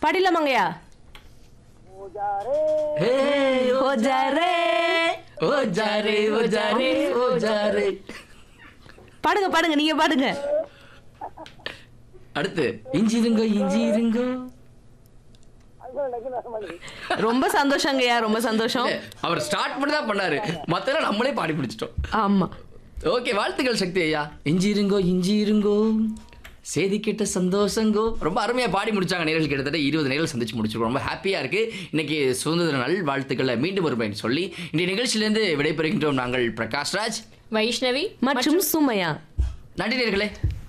பாடிடலாமாங்கய்யா ஹே ஓ ஜரே ஓ ஜாரே ஓ ஜாரே ஓ ஜாரே பாடுங்க பாடுங்க நீங்க பாடுங்க அடுத்து இஞ்சி இருங்கோ இஞ்சி இருங்கோ ரொம்ப சந்தோஷங்கய்யா ரொம்ப சந்தோஷம் அவர் ஸ்டார்ட் பண்ணி தான் பண்ணாரு மத்தெல்லாம் நம்மளே பாடி பிடிச்சிட்டோம் ஆமா ஓகே வாழ்த்துக்கள் சக்தி ஐயா இஞ்சி இருங்கோ இஞ்சி இருங்கோ செய்தி கேட்ட சந்தோஷங்கோ ரொம்ப அருமையா பாடி முடிச்சாங்க நேரில் கிட்டத்தட்ட இருபது நேரில் சந்திச்சு முடிச்சிருக்கோம் ரொம்ப ஹாப்பியா இருக்கு இன்னைக்கு சுதந்திர நாள் வாழ்த்துக்களை மீண்டும் ஒரு பயன் சொல்லி இன்றைய நிகழ்ச்சியிலிருந்து விடைபெறுகின்றோம் நாங்கள் பிரகாஷ்ராஜ் வைஷ்ணவி மற்றும் சுமையா நன்றி நேர்களே